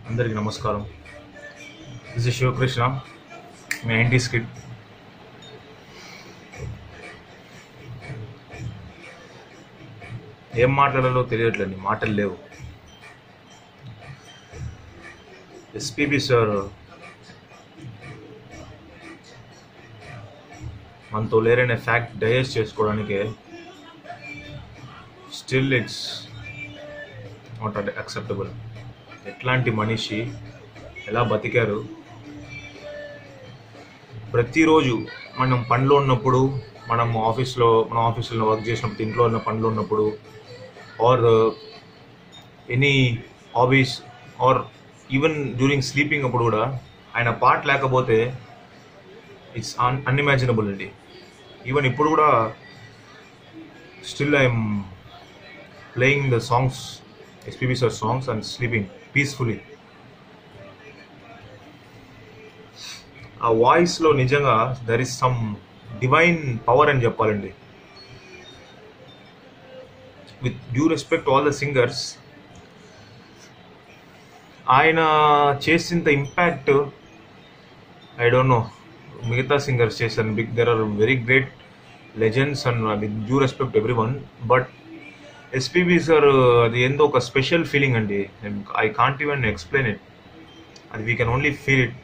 అందరికీ నమస్కారం this is Sivakrishna మీ నైంటీస్ కిడ్ ఏం మాట్లాడాలో తెలియట్లేదు మాటలు లేవు ఎస్పీబీ సార్ మనతో లేరనే ఫ్యాక్ట్ డైజెస్ట్ చేసుకోవడానికి స్టిల్ ఇట్స్ నాట్ అక్సెప్టబుల్ ఎట్లాంటి మనిషి ఎలా బతికారు ప్రతిరోజు మనం పనిలో ఉన్నప్పుడు మనం ఆఫీస్లో మన ఆఫీస్లో వర్క్ చేసినప్పుడు ఇంట్లో ఉన్న పనిలో ఉన్నప్పుడు or any hobbies or even during sleeping అప్పుడు కూడా ఆయన పాట లేకపోతే ఇట్స్ అన్ అన్ఇమాజినబుల్ అండి ఈవెన్ ఇప్పుడు కూడా still I'm playing the songs SPB sir songs and sleeping peacefully ఆ వాయిస్లో నిజంగా there is some divine power అని చెప్పాలండి with due respect all the singers ఆయన చేసినంత ఇంపాక్ట్ ఐ డోంట్ నో మిగతా సింగర్స్ చేశారు big there are very great legends and with due respect every one but SPB sir అది ఏందో ఒక special feeling అండి I can't even explain it అది we can only feel it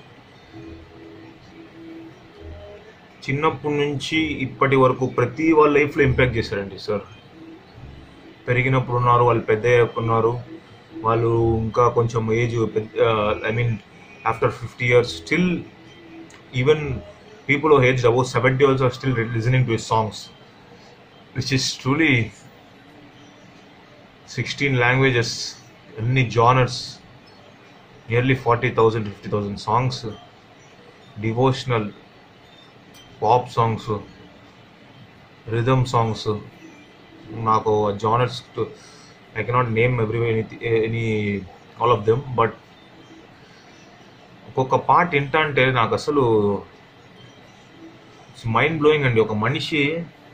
చిన్నప్పటి నుంచి ఇప్పటి వరకు ప్రతి వాళ్ళ లైఫ్లో ఇంపాక్ట్ చేశారండి సార్ పెరిగినప్పుడు ఉన్నారు వాళ్ళు పెద్ద అయ్యాకున్నారు వాళ్ళు ఇంకా కొంచెం age I mean after fifty years still even people age above seventy also still listening to his songs which is truly sixteen languages ఎన్ని genres nearly forty thousand fifty thousand songs devotional pop songs rhythm songs నాకు genres I cannot name every any any all of them but ఒక్కొక్క పాట వింటా అంటే నాకు అసలు mind blowing అండి ఒక మనిషి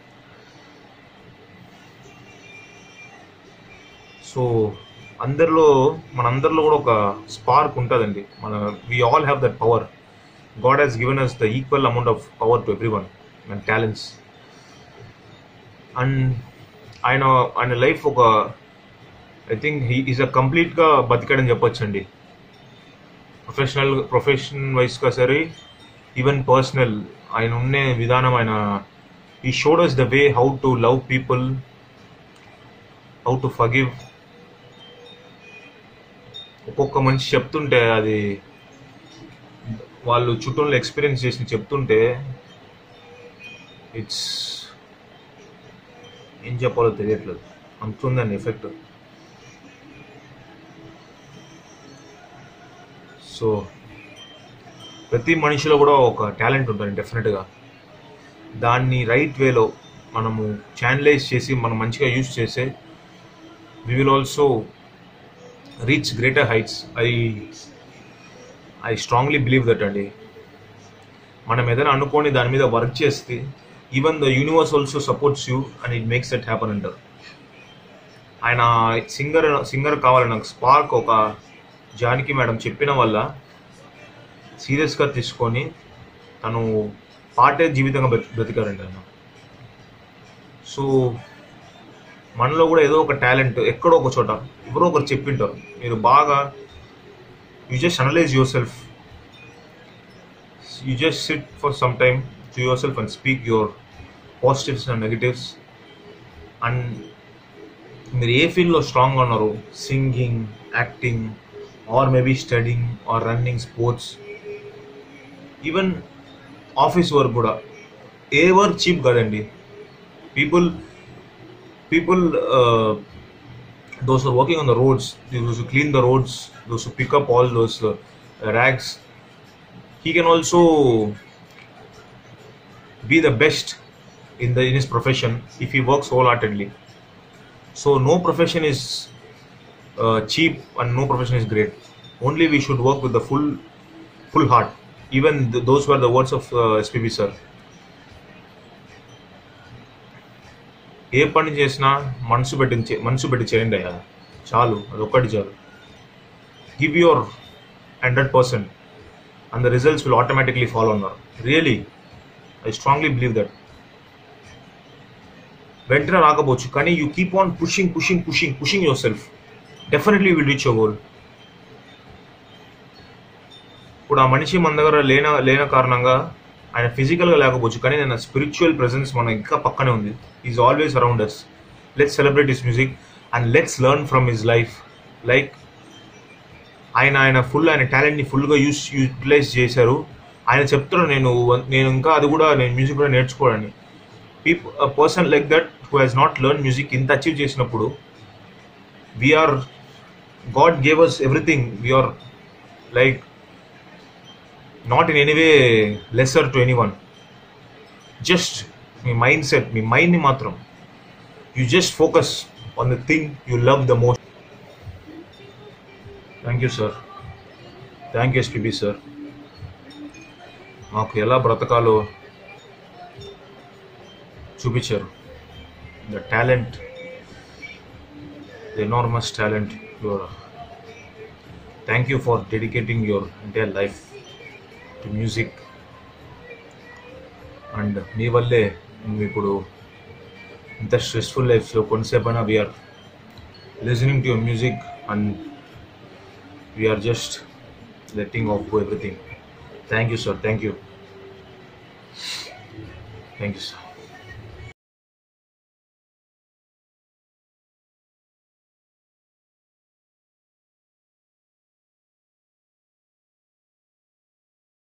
సో అందరిలో మనందరిలో కూడా ఒక స్పార్క్ ఉంటుందండి మన we all have that power God has given us the equal amount of power to every one and talents and ఆయన ఆయన లైఫ్ ఒక I think he is a కంప్లీట్గా బతికాడని చెప్పొచ్చండి ప్రొఫెషనల్ ప్రొఫెషన్ వైస్గా సరే ఈవెన్ పర్సనల్ ఆయన ఉండే విధానం ఆయన ఈ showed us the way how to love people how to forgive ఒక్కొక్క మనిషి చెప్తుంటే అది వాళ్ళు చుట్టూలో ఎక్స్పీరియన్స్ చేసి చెప్తుంటే ఇట్స్ ఏం చెప్పాలో తెలియట్లేదు అంతుందండి ఎఫెక్ట్ సో ప్రతి మనిషిలో కూడా ఒక టాలెంట్ ఉంటుంది డెఫినెట్గా దాన్ని రైట్ వేలో మనము ఛానలైజ్ చేసి మనం మంచిగా యూజ్ చేస్తే we will also reach greater heights I I strongly believe that అండి మనం ఏదైనా అనుకోని దాని మీద వర్క్ చేస్తే even the universe also supports you and it makes that happen అంటారు ఆయన సింగర్ సింగర్ కావాలి నాకు స్పార్క్ ఒక జానకి మేడం చెప్పిన వల్ల సీరియస్గా తీసుకొని తను పాటే జీవితంగా బ్రతి బ్రతికారండి ఆయన సో మనలో కూడా ఏదో ఒక టాలెంట్ ఎక్కడో ఒక చోట ఎవరో ఒకరు చెప్పింటారు మీరు బాగా you just analyse yourself you just sit for some time to yourself and speak your positives and negatives and మీరు ఏ ఫీల్డ్లో స్ట్రాంగ్గా ఉన్నారు singing acting or maybe studying or running sports even office work కూడా ఏ work cheap కదండి people people those who are working on the roads, those who clean the roads, those who pick up all those uh, rags, he can also be the best in the in his profession if he works wholeheartedly. So no profession is uh, cheap and no profession is great. Only we should work with the full full heart. Even th- those were the words of uh, SPB sir. ఏ పని చేసినా మనసు పెట్టి చే- మనసు పెట్టి చేయండి అయ్యా చాలు అది ఒక్కటి చాలు give your hundred percent and the results will automatically follow అన్నారు really I strongly believe that వెంటనే రాకపోవచ్చు కానీ you keep on pushing pushing pushing pushing yourself definitely will reach your goal ఇప్పుడు ఆ మనిషి మన దగ్గర లేన లేన కారణంగా ఆయన ఫిజికల్గా లేకపోవచ్చు కానీ నేను స్పిరిచువల్ ప్రెసెన్స్ మన ఇంకా పక్కనే ఉంది is always around us let's celebrate his music and let's learn from his life like ఆయన ఆయన ఫుల్ ఆయన టాలెంట్ని ఫుల్గా యూస్ యూటిలైజ్ చేశారు ఆయన చెప్తున్నాడు నేను నేను ఇంకా అది కూడా నేను మ్యూజిక్ కూడా నేర్చుకోవాలని people person like that who has not learn music ఇంత అచీవ్ చేసినప్పుడు we're God gave us everything we're like not in anyway lesser to any one just మీ మైండ్ సెట్ మీ మైండ్ని మాత్రం you just focus on the thing you love the most thank you sir thank you SPB sir మాకు ఎలా బ్రతకాలో చూపించారు the talent the enormous talent your thank you for dedicating your entire life to music and మీ వల్లే మేము ఇప్పుడు ఇంత stressful లైఫ్లో కొంతసేపు అయినా we're listening to your music and we're just letting off everything thank you sir thank you thank you sir